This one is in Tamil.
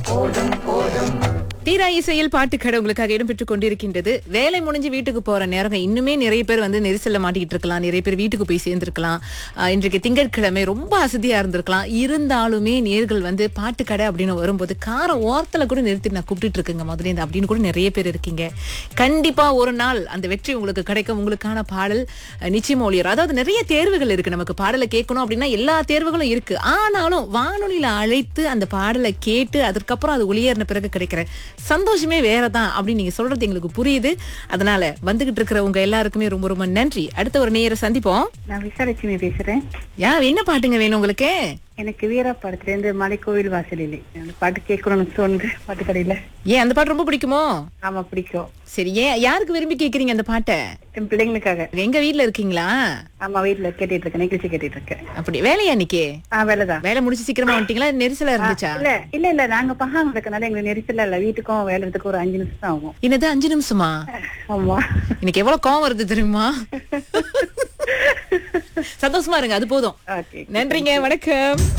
தீரா இசையில் பாட்டுக்கடை உங்களுக்காக இடம்பெற்றுக் கொண்டிருக்கின்றது வேலை முடிஞ்சு வீட்டுக்கு போற நேரம் இன்னுமே நிறைய பேர் வந்து நெரிசல்ல மாட்டிக்கிட்டு இருக்கலாம் நிறைய பேர் வீட்டுக்கு போய் சேர்ந்திருக்கலாம் ஆஹ் இன்றைக்கு திங்கட்கிழமை ரொம்ப அசதியா இருந்திருக்கலாம் இருந்தாலுமே நேர்கள் வந்து பாட்டுக்கடை அப்படின்னு வரும்போது காரை ஓரத்துல கூட நிறுத்தி நான் கூப்பிட்டுட்டு இருக்கேங்க முதல்ல இந்த அப்படின்னு கூட நிறைய பேர் இருக்கீங்க கண்டிப்பா ஒரு நாள் அந்த வெற்றி உங்களுக்கு கிடைக்கும் உங்களுக்கான பாடல் அஹ், நிச்சயமா ஒளியர் அதாவது நிறைய தேர்வுகள் இருக்கு நமக்கு பாடலை கேட்கணும் அப்படின்னா எல்லா தேர்வுகளும் இருக்கு ஆனாலும் வானொலியில அழைத்து அந்த பாடலை கேட்டு அதற்கப்புறம் அது ஒளியேறின பிறகு கிடைக்கிற சந்தோஷமே வேறதான் அப்படின்னு நீங்க சொல்றது எங்களுக்கு புரியுது அதனால வந்துகிட்டு இருக்கிற உங்க எல்லாருக்குமே ரொம்ப ரொம்ப நன்றி அடுத்த ஒரு நேர சந்திப்போம் நான் விசாலட்சுமி பேசுறேன் யா என்ன பாட்டுங்க வேணும் உங்களுக்கு எனக்கு வீரா படத்துல இருந்து மலைக்கோவில் வாசலிலே அந்த பாட்டு கேட்கணும்னு தோணுது பாட்டு கடையில ஏன் அந்த பாட்டு ரொம்ப பிடிக்குமோ ஆமா பிடிக்கும் சரி ஏன் யாருக்கு விரும்பி கேக்குறீங்க அந்த பாட்டை என் பிள்ளைங்களுக்காக எங்க வீட்ல இருக்கீங்களா ஆமா வீட்டுல கேட்டுட்டு இருக்கேன் நிகழ்ச்சி கேட்டுட்டு இருக்கேன் அப்படி வேலையா இன்னைக்கு ஆ வேலைதான் வேலை முடிச்சு சீக்கிரமா வந்துட்டீங்களா நெரிசலா இருந்துச்சா இல்ல இல்ல இல்ல நாங்க பகாங்க இருக்கனால எங்களுக்கு நெரிசல் இல்ல வீட்டுக்கும் வேலைறதுக்கு ஒரு அஞ்சு நிமிஷம் தான் ஆகும் என்னது அஞ்சு நிமிஷமா ஆமா இன்னைக்கு எவ்வளவு கோவம் வருது தெரியுமா சந்தோஷமா இருங்க அது போதும் ஓகே நன்றிங்க வணக்கம்